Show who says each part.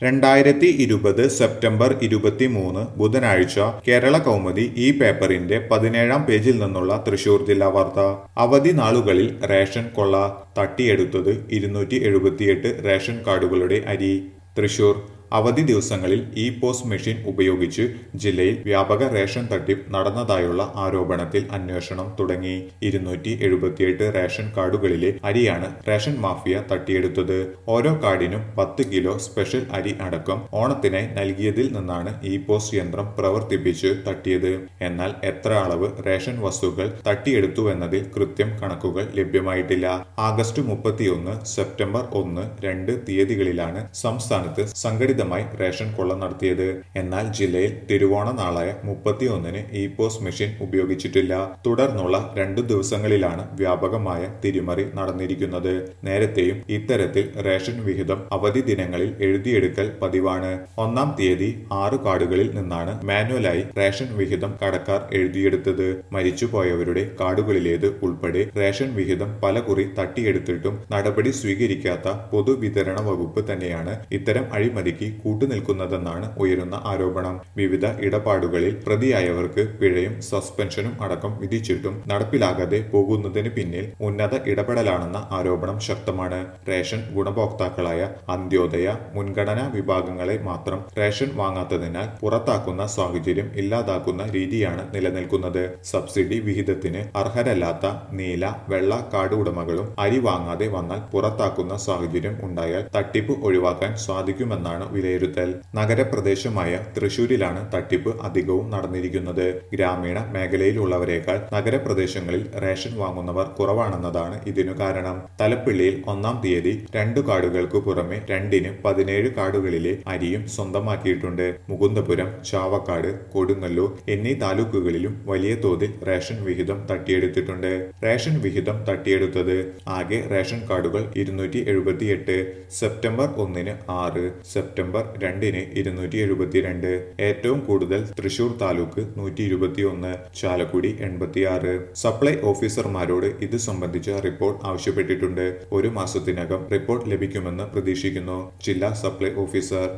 Speaker 1: രണ്ടായിരത്തി ഇരുപത് സെപ്റ്റംബർ ഇരുപത്തിമൂന്ന് ബുധനാഴ്ച കേരള കൗമുദി ഈ പേപ്പറിന്റെ പതിനേഴാം പേജിൽ നിന്നുള്ള തൃശൂർ ജില്ലാ വാർത്ത അവധി നാളുകളിൽ റേഷൻ കൊള്ള തട്ടിയെടുത്തത് ഇരുന്നൂറ്റി എഴുപത്തിയെട്ട് റേഷൻ കാർഡുകളുടെ അരി തൃശൂർ അവധി ദിവസങ്ങളിൽ ഇ പോസ്റ്റ് മെഷീൻ ഉപയോഗിച്ച് ജില്ലയിൽ വ്യാപക റേഷൻ തട്ടിപ്പ് നടന്നതായുള്ള ആരോപണത്തിൽ അന്വേഷണം തുടങ്ങി ഇരുന്നൂറ്റി എഴുപത്തിയെട്ട് റേഷൻ കാർഡുകളിലെ അരിയാണ് റേഷൻ മാഫിയ തട്ടിയെടുത്തത് ഓരോ കാർഡിനും പത്ത് കിലോ സ്പെഷ്യൽ അരി അടക്കം ഓണത്തിനായി നൽകിയതിൽ നിന്നാണ് ഇ പോസ്റ്റ് യന്ത്രം പ്രവർത്തിപ്പിച്ച് തട്ടിയത് എന്നാൽ എത്ര അളവ് റേഷൻ വസ്തുക്കൾ തട്ടിയെടുത്തുവെന്നതിൽ കൃത്യം കണക്കുകൾ ലഭ്യമായിട്ടില്ല ആഗസ്റ്റ് മുപ്പത്തിയൊന്ന് സെപ്റ്റംബർ ഒന്ന് രണ്ട് തീയതികളിലാണ് സംസ്ഥാനത്ത് സംഘടിതമായി റേഷൻ കൊള്ള നടത്തിയത് എന്നാൽ ജില്ലയിൽ തിരുവോണ നാളായ മുപ്പത്തിയൊന്നിന് ഇ പോസ്റ്റ് മെഷീൻ ഉപയോഗിച്ചിട്ടില്ല തുടർന്നുള്ള രണ്ടു ദിവസങ്ങളിലാണ് വ്യാപകമായ തിരിമറി നടന്നിരിക്കുന്നത് നേരത്തെയും ഇത്തരത്തിൽ റേഷൻ വിഹിതം അവധി ദിനങ്ങളിൽ എഴുതിയെടുക്കൽ പതിവാണ് ഒന്നാം തീയതി ആറ് കാർഡുകളിൽ നിന്നാണ് മാനുവലായി റേഷൻ വിഹിതം കടക്കാർ എഴുതിയെടുത്തത് മരിച്ചുപോയവരുടെ കാർഡുകളിലേത് ഉൾപ്പെടെ റേഷൻ വിഹിതം പലകുറി തട്ടിയെടുത്തിട്ടും നടപടി സ്വീകരിക്കാത്ത പൊതുവിതരണ വകുപ്പ് തന്നെയാണ് ഇത്തരം അഴിമതിക്ക് കൂട്ടുനിൽക്കുന്നതെന്നാണ് ഉയരുന്ന ആരോപണം വിവിധ ഇടപാടുകളിൽ പ്രതിയായവർക്ക് പിഴയും സസ്പെൻഷനും അടക്കം വിധിച്ചിട്ടും നടപ്പിലാകാതെ പോകുന്നതിന് പിന്നിൽ ഉന്നത ഇടപെടലാണെന്ന ആരോപണം ശക്തമാണ് റേഷൻ ഗുണഭോക്താക്കളായ അന്ത്യോദയ മുൻഗണനാ വിഭാഗങ്ങളെ മാത്രം റേഷൻ വാങ്ങാത്തതിനാൽ പുറത്താക്കുന്ന സാഹചര്യം ഇല്ലാതാക്കുന്ന രീതിയാണ് നിലനിൽക്കുന്നത് സബ്സിഡി വിഹിതത്തിന് അർഹരല്ലാത്ത നീല വെള്ള കാർഡ് ഉടമകളും അരി വാങ്ങാതെ വന്നാൽ പുറത്താക്കുന്ന സാഹചര്യം ഉണ്ടായാൽ തട്ടിപ്പ് ഒഴിവാക്കാൻ സാധിക്കുമെന്നാണ് വിലയിരുത്തൽ നഗരപ്രദേശമായ തൃശൂരിലാണ് തട്ടിപ്പ് അധികവും നടന്നിരിക്കുന്നത് ഗ്രാമീണ മേഖലയിലുള്ളവരെക്കാൾ നഗരപ്രദേശങ്ങളിൽ റേഷൻ വാങ്ങുന്നവർ കുറവാണെന്നതാണ് ഇതിനു കാരണം തലപ്പിള്ളിയിൽ ഒന്നാം തീയതി രണ്ടു കാർഡുകൾക്കു പുറമെ രണ്ടിന് പതിനേഴ് കാർഡുകളിലെ അരിയും സ്വന്തമാക്കിയിട്ടുണ്ട് മുകുന്ദപുരം ചാവക്കാട് കൊടുങ്ങല്ലൂർ എന്നീ താലൂക്കുകളിലും വലിയ തോതിൽ റേഷൻ വിഹിതം തട്ടിയെടുത്തിട്ടുണ്ട് റേഷൻ വിഹിതം തട്ടിയെടുത്തത് ആകെ റേഷൻ കാർഡുകൾ ഇരുന്നൂറ്റി എഴുപത്തിയെട്ട് സെപ്റ്റംബർ ഒന്നിന് ആറ് സെപ്റ്റംബർ രണ്ടിന് ഇരുന്നൂറ്റി എഴുപത്തിരണ്ട് ഏറ്റവും കൂടുതൽ തൃശൂർ താലൂക്ക് നൂറ്റി ഇരുപത്തിയൊന്ന് ചാലക്കുടി എൺപത്തിയാറ് സപ്ലൈ ഓഫീസർമാരോട് ഇത് സംബന്ധിച്ച റിപ്പോർട്ട് ആവശ്യപ്പെട്ടിട്ടുണ്ട് ഒരു മാസത്തിനകം റിപ്പോർട്ട് ലഭിക്കുമെന്ന് പ്രതീക്ഷിക്കുന്നു ജില്ലാ സപ്ലൈ ഓഫീസർ